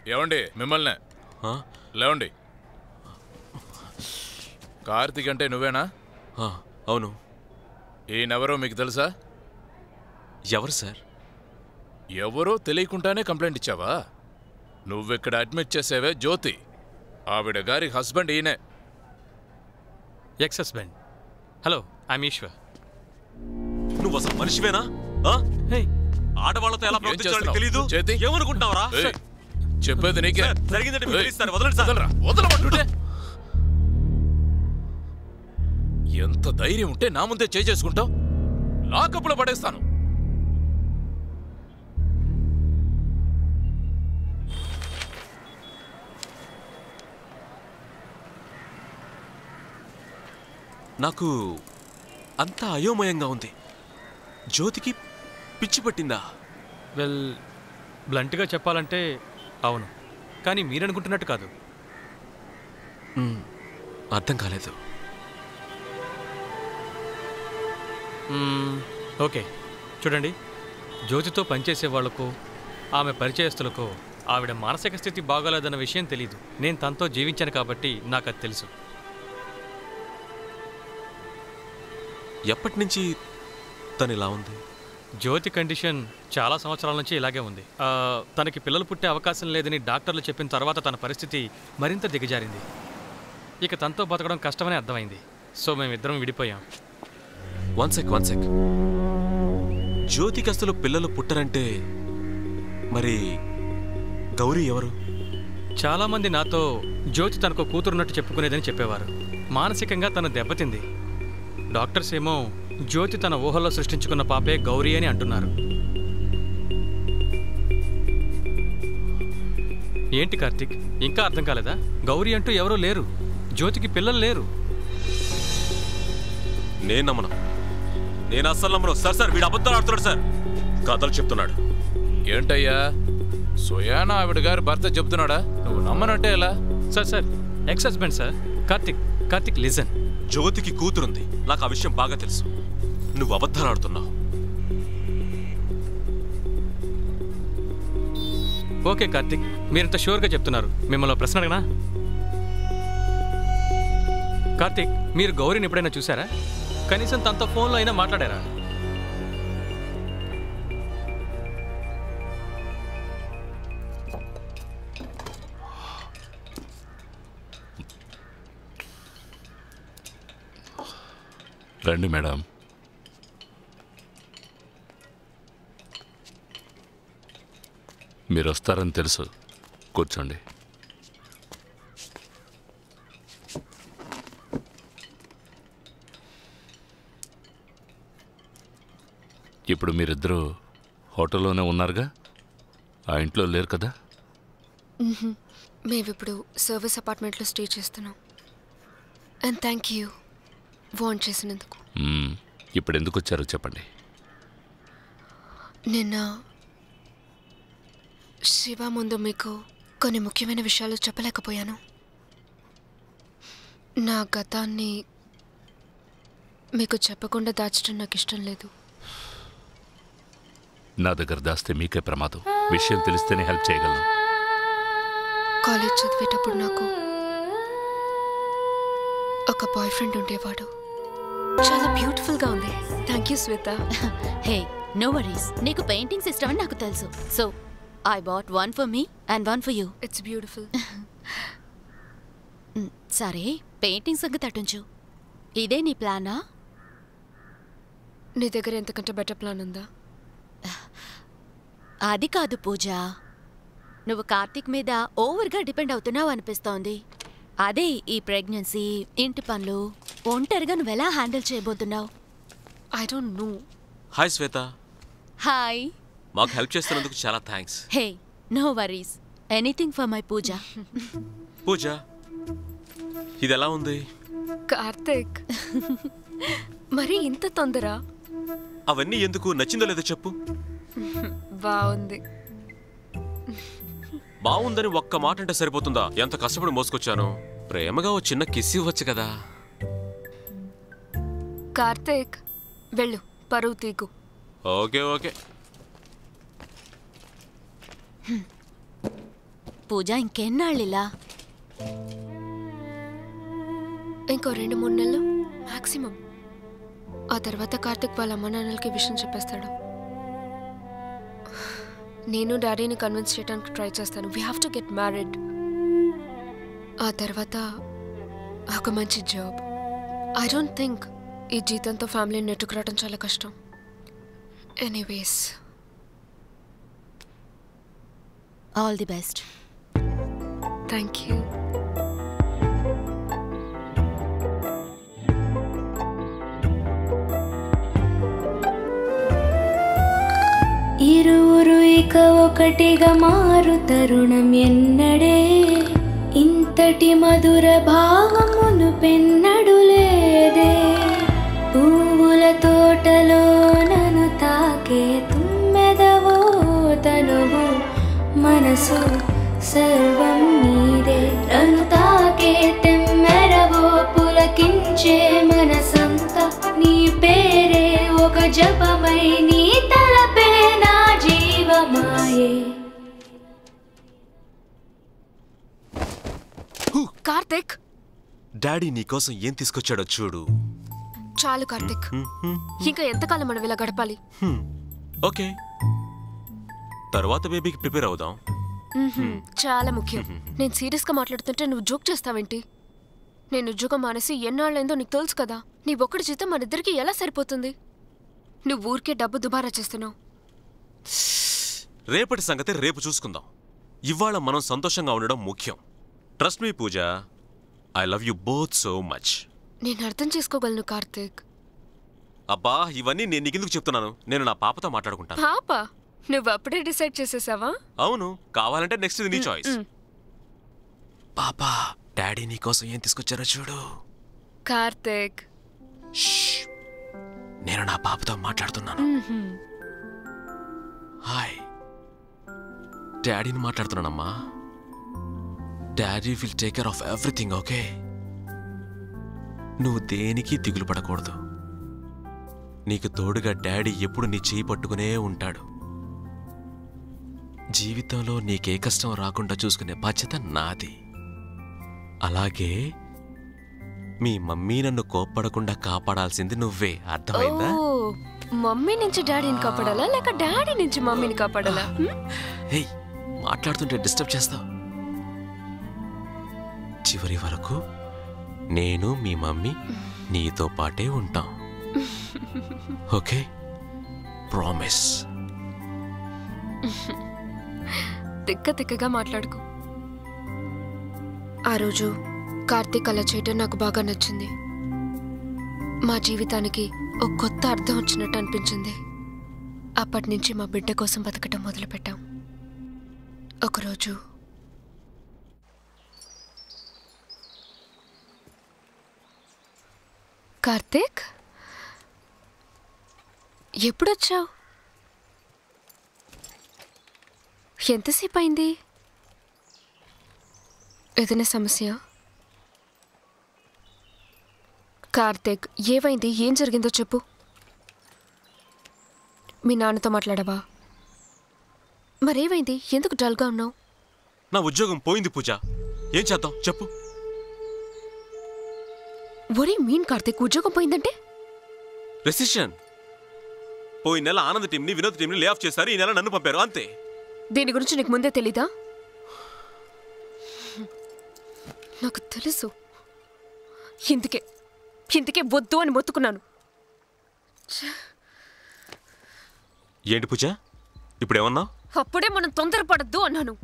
ఏమండి మిమ్మల్నే ఆ? లేవండి కార్తీక్ అంటే నువ్వేనా ఆ, అవును ఈయనెవరో మీకు తెలుసా ఎవరు సార్ ఎవరో తెలియకుండానే కంప్లైంట్ ఇచ్చావా నువ్విక్కడ అడ్మిట్ చేసేవే జ్యోతి ఆవిడ గారి హస్బెండ్ ఈయనే ex husband hello I'm Eshwar నువ్వు అసలు మనిషివేనా ఆ? హే ఆడవాళ్ళతో ఎలా ఏం ప్రవర్తించాలో చేస్తున్నావ్? తెలీదు చేతి? ఏమనుకుంటున్నావా ఏయ్, చెప్పేది నీకే సార్, జరిగిందంటే మీకు ఏయ్, తెలుసు సార్, వదలండి సార్. వదలరా, వదలమంటుంటే. ఎంత ధైర్యం ఉంటే నా ముందే చేసుకుంటావు లాకప్పులో పడేస్తాను నాకు అంతా అయోమయంగా ఉంది జ్యోతికి పిచ్చి పట్టిందా వెల్ బ్లంట్గా చెప్పాలంటే అవును కానీ మీరనుకుంటున్నట్టు కాదు మ్, అర్థం కాలేదు మ్మ్, ఓకే చూడండి జ్యోతితో పనిచేసే వాళ్లకు ఆమె పరిచయస్తులకు ఆవిడ మానసిక స్థితి బాగోలేదన్న విషయం తెలియదు నేను తనతో జీవించాను కాబట్టి నాకు అది తెలుసు ఎప్పటి నుంచి తను ఇలా ఉంది జ్యోతి కండిషన్ చాలా సంవత్సరాల నుంచి ఇలాగే ఉంది ఆ, తనకి పిల్లలు పుట్టే అవకాశం లేదని డాక్టర్లు చెప్పిన తర్వాత తన పరిస్థితి మరింత దిగజారింది ఇక తనతో బతకడం కష్టమని అర్థమైంది సో మేమిద్దరం విడిపోయాం వన్ సెక్ వన్ సెక్ జ్యోతికి అసలు పిల్లలు పుట్టరంటే మరి గౌరీ ఎవరు చాలామంది నాతో జ్యోతి తనకు కూతురున్నట్టు చెప్పుకునేదని చెప్పేవారు మానసికంగా తను దెబ్బతింది డాక్టర్స్ ఏమో జ్యోతి తన ఊహల్లో సృష్టించుకున్న పాపే గౌరీ అని అంటున్నారు ఏంటి కార్తిక్ ఇంకా అర్థం కాలేదా గౌరీ అంటూ ఎవరూ లేరు జ్యోతికి పిల్లలు లేరు నేను నమ్మను నేను అస్సలు నమ్మను సార్ సార్ వీడు అబద్ధాలు ఆడుతున్నాడు సార్ కథలు చెప్తున్నాడు ఏంటయ్యా సుయానా ఆవిడ గారి భర్త చెప్తున్నాడా నువ్వు నమ్మనంటే ఎలా sir sir ex husband sir Karthik Karthik listen జ్యోతికి కూతురుంది నాకు ఆ విషయం బాగా తెలుసు నువ్వు అబద్ధాలు ఆడుతున్నావు ఓకే కార్తిక్ మీరింత షూర్గా చెప్తున్నారు మిమ్మల్ని ఓ ప్రశ్న అడగనా కార్తిక్ మీరు గౌరీని ఎప్పుడైనా చూసారా కనీసం తనతో ఫోన్లో అయినా మాట్లాడారా రండి మేడం మీరు వస్తారని తెలుసు కూర్చోండి ఇప్పుడు మీరిద్దరూ హోటల్లోనే ఉన్నారుగా ఆ ఇంట్లో లేరు కదా మేమిప్పుడు సర్వీస్ అపార్ట్మెంట్లో స్టే చేస్తున్నాం అండ్ థ్యాంక్ యూ వాన్ చేసినందుకు మ్మ్. ఇప్పుడు ఎందుకు వచ్చారో చెప్పండి నిన్న శివ ముందు మీకు కొన్ని ముఖ్యమైన విషయాలు చెప్పలేకపోయాను నా గతాన్ని మీకు చెప్పకుండా దాచడం నాకు ఇష్టం లేదు నా దగ్గర దాస్తే మీకే ప్రమాదం విషయం తెలిస్తేనే హెల్ప్ చేయగలను కాలేజ్ చదివేటప్పుడు నాకు ఒక బాయ్ ఫ్రెండ్ ఉండేవాడు చాలా బ్యూటిఫుల్గా ఉంది thank you Shweta hey no worries నీకు పెయింటింగ్స్ ఇష్టం అని నాకు తెలుసు so I bought one for me and one for you it's beautiful సరే పెయింటింగ్ సంగతి అటుంచు ఇదే నీ ప్లానా నీ దగ్గర ఎంతకంటే బెటర్ ప్లాన్ ఉందా అది కాదు పూజ నువ్వు కార్తీక్ మీద ఓవర్గా డిపెండ్ అవుతున్నావు అనిపిస్తోంది అదే ఈ ప్రెగ్నెన్సీ ఇంటి పనులు ఒంటరిగా నువ్వు ఎలా హ్యాండిల్ చేయబోతున్నావు I don't know hi Shweta hi మాకు హెల్ప్ చేస్తున్నందుకు చాలా thanks hey no worries anything for my Pooja Pooja ఇది ఎలా ఉంది కార్తిక్ మరి ఇంత తొందర అవన్నీ ఎందుకు నచ్చిందో లేదో చెప్పు బాగుంది బాగుందని ఒక్క మాట అంటే సరిపోతుందా ఎంత కష్టపడి మోసుకొచ్చాను ప్రేమగా ఓ చిన్న కిస్ ఇవ్వచ్చు కదా కార్తిక్ వెళ్ళు పరువు తీగు ఓకే ఓకే పూజ ఇంకెన్నాళ్ళిలా ఇంకో రెండు మూడు నెలలు మాక్సిమం ఆ తర్వాత కార్తిక్ వాళ్ళ అమ్మ నాన్నలకి విషయం చెప్పేస్తాడు నేను డాడీని కన్విన్స్ చేయడానికి ట్రై చేస్తాను we have to get married ఆ తర్వాత ఒక మంచి జాబ్ ఐ డోంట్ థింక్ ఈ జీతంతో ఫ్యామిలీని నెట్టుకురావడం చాలా కష్టం anyways all the best thank you ఇరువురు ఇక ఒకటిగా మారు తరుణం ఎన్నడే ఇంతటి మధుర భావమును పెన్నడు లేదే పువ్వుల తోటలో నన్ను తాకే తుమ్మెదవో తనువు మనసు సర్వం నీదే నన్ను తాకే తెమ్మెరవో పులకించే మనసంతా నీ పేరే ఒక జపమై నీ తలపే నా జీవమాయే కార్తిక్ డాడీ నీకోసం ఏం తీసుకొచ్చాడో చూడు చాలు కార్తిక్ ఇంకా ఎంతకాలం మనం ఇలా గడపాలి హ్మ్. ఓకే తర్వాత బేబీకి ప్రిపేర్ అవుదాం మ్మ్హ్మ్. చాలా ముఖ్యం నేను సీరియస్ గా మాట్లాడుతుంటే నువ్వు జోక్ చేస్తావేంటి నేను ఉద్యోగం మానేసి ఎన్నాళ్ళైందో నీకు తెలుసు కదా నీ ఒక్కడి జీతం మన ఇద్దరికి ఎలా సరిపోతుంది నువ్వు ఊరికే డబ్బు దుబారా చేస్తున్నావు రేపటి సంగతి రేపు చూసుకుందాం ఇవాళ మనం సంతోషంగా ఉండడం ముఖ్యం trust me Pooja I love you both so much నేను అర్థం చేసుకోగలను కార్తిక్ అబ్బా ఇవన్నీ నేను నీకెందుకు చెప్తున్నాను నేను నా పాపతో మాట్లాడుకుంటాను పాప నువ్వు అప్పుడే డిసైడ్ చేసేసావా అవును కావాలంటే నెక్స్ట్ ఇది నీ చాయిస్ మ్. పాపా డాడీ నీకోసం ఏం తీసుకొచ్చారో చూడు కార్తిక్ షష్. నేను నా పాపతో మాట్లాడుతున్నాను మ్మ్హ్మ్. హాయ్ డాడీని మాట్లాడుతున్నానమ్మా daddy will take care of everything okay నువ్వు దేనికి దిగులు పడకూడదు నీకు తోడుగా డాడీ ఎప్పుడు నీ చేయి పట్టుకునే ఉంటాడు జీవితంలో నీకే కష్టం రాకుండా చూసుకునే బాధ్యత నాది అలాగే మీ మమ్మీ నన్ను కోప్పడకుండా కాపాడాల్సింది నువ్వే అర్థమైందా ఓ మమ్మీ నుంచి డాడీని కాపాడాలా లేక డాడీ నుంచి మమ్మీని కాపాడాలా హ్మ్? హేయ్ మాట్లాడుతుంటే డిస్టర్బ్ చేస్తావు చివరి వరకు నేను మీ మమ్మీ నీతో పాటే ఉంటాం ఓకే ప్రామిస్ తిక్క తిక్కగా మాట్లాడుకో ఆ రోజు కార్తీక్ అలా చేయటం నాకు బాగా నచ్చింది మా జీవితానికి ఒక కొత్త అర్థం వచ్చినట్టు అనిపించింది అప్పటి నుంచి మా బిడ్డ కోసం బతకటం మొదలుపెట్టాం ఒకరోజు కార్తీక్ ఎప్పుడొచ్చావు ఎంతసేపు అయింది ఏదైనా సమస్య కార్తీక్ ఏమైంది ఏం జరిగిందో చెప్పు మీ నాన్నతో మాట్లాడవా మరేమైంది ఎందుకు డల్గా ఉన్నావు నా ఉద్యోగం పోయింది పూజ ఏం చేద్దాం చెప్పు ఒరే మీన్ కార్తీక్ ఉద్యోగం పోయిందంటే రెసిషన్ పోయిన నెల ఆనంద్ టీంని వినోద్ టీంని లే ఆఫ్ చేశారు ఈ నెల నన్ను పంపారు అంతే దీని గురించి నీకు ముందే తెలీదా నాకు తెలుసు ఇందుకే ఇందుకే వద్దు అని మొత్తుకున్నాను ఏంటి పూజ ఇప్పుడు ఏమన్నా అప్పుడే మనం తొందరపడద్దు అన్నాను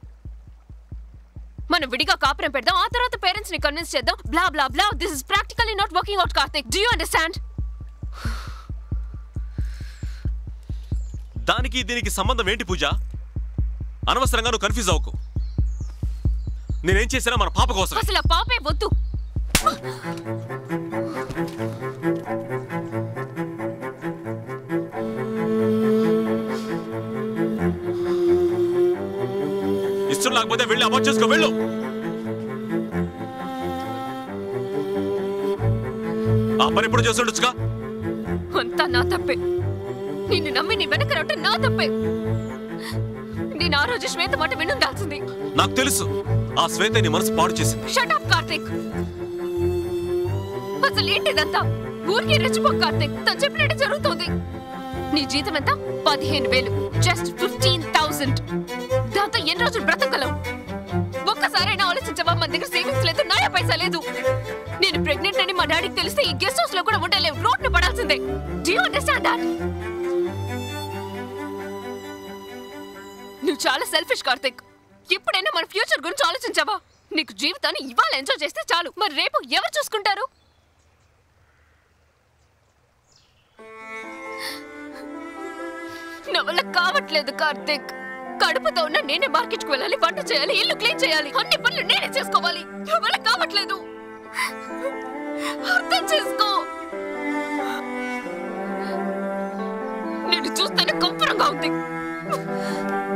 మనం విడిగా కాపురం పెడదాం ఆ తర్వాత పేరెంట్స్ ని కన్విన్స్ చేద్దాం blah blah blah this is practically not working out Karthik do you understand దానికి దీనికి సంబంధం ఏంటి పూజ అనవసరంగా నువ్వు కన్ఫ్యూజ్ అవ్వకు నేనేం చేసినా మన పాప కోసం అసలు ఆ పాపే వద్దు ఇష్టం లేకపోతే వెళ్ళి అబార్ట్ చేసుకో వెళ్ళు ఆ పని ఎప్పుడు చేస్తుండొచ్చుగా అంతా నా తప్పే నిన్ను నమ్మి నీ వెనక రొట్ట నా తప్పే నేను ఆ రోజు శ్వేత మాట వినుండాల్సింది నాకు తెలుసు ఆ శ్వేత నీ మనసు పాడు చేసింది షట్ అప్ కార్తిక్ అసలు ఏంటిదంతా ఊరికే రెచ్చిపో కార్తిక్ తను చెప్పినట్టు జరుగుతుంది నీ జీతం ఎంత పదిహేను వేలు జస్ట్ ఫిఫ్టీన్ థౌసండ్ దాంతో ఎన్ని రోజులు బ్రతకగలవు ఒక్కసారైనా ఆలోచించవా మన దగ్గర సేవింగ్స్ లేదు నాయా పైసా లేదు నేను ప్రెగ్నెంట్ అని మా డాడీకి తెలిస్తే ఈ గెస్ట్ హౌస్ లో కూడా ఉండలేవు రోడ్డు పడాల్సిందే డూ యూ అండర్స్టాండ్ దాట్ నువ్వు చాలా సెల్ఫిష్ కార్తిక్ ఎప్పుడైనా మన ఫ్యూచర్ గురించి ఆలోచించావా నీకు జీవితాన్ని ఇవాళ ఎంజాయ్ చేస్తే చాలు మరి రేపు ఎవరు చూసుకుంటారు నా వల్ల కావట్లేదు కార్తిక్ కడుపుతో ఉన్న నేనే మార్కెట్కి వెళ్ళాలి వంట చేయాలి ఇల్లు క్లీన్ చేయాలి అన్ని పనులు నేనే చేసుకోవాలి నా వల్ల కావట్లేదు అర్థం చేసుకో నేను చూస్తేనే కంపరంగా ఉంది